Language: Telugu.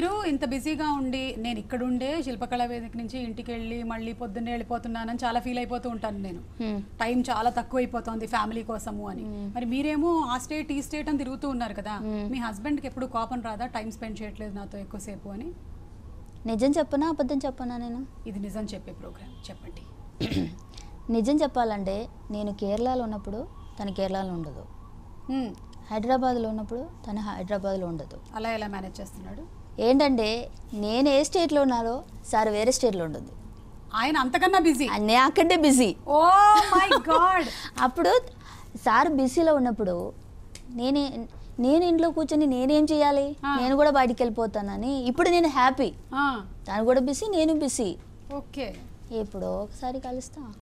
మీరు ఇంత బిజీగా ఉండి నేను ఇక్కడ ఉండే శిల్పకళా వేదిక నుంచి ఇంటికి వెళ్ళి మళ్ళీ పొద్దున్నే వెళ్ళిపోతున్నానని చాలా ఫీల్ అయిపోతూ ఉంటాను నేను హ్మ్. టైం చాలా తక్కువ అయిపోతుంది ఫ్యామిలీ కోసము అని మరి మీరేమో ఆ స్టేట్ ఈ స్టేట్ అని తిరుగుతూ ఉన్నారు కదా మీ హస్బెండ్కి ఎప్పుడు కోపం రాదా టైం స్పెండ్ చేయట్లేదు నాతో ఎక్కువసేపు అని నిజం చెప్పనా అబద్ధం చెప్పనా నేను ఇది నిజం చెప్పే ప్రోగ్రామ్ చెప్పండి నిజం చెప్పాలంటే నేను కేరళలో ఉన్నప్పుడు తను కేరళలో ఉండదు హ్మ్. హైదరాబాద్లో ఉన్నప్పుడు తను హైదరాబాద్లో ఉండదు అలా ఎలా మేనేజ్ చేస్తున్నాడు ఏంటంటే నేను ఏ స్టేట్లో ఉన్నారో సార్ వేరే స్టేట్లో ఉండదు ఆయన అంతకన్నా బిజీ నేను అక్కడే బిజీ ఓ మై గాడ్ అప్పుడు సార్ బిజీలో ఉన్నప్పుడు నేనే నేను ఇంట్లో కూర్చొని నేనేం చేయాలి ఆ. నేను కూడా బయటికి వెళ్ళిపోతానని ఇప్పుడు నేను హ్యాపీ తను కూడా బిజీ నేను బిజీ ఓకే ఎప్పుడో ఒకసారి కలుస్తా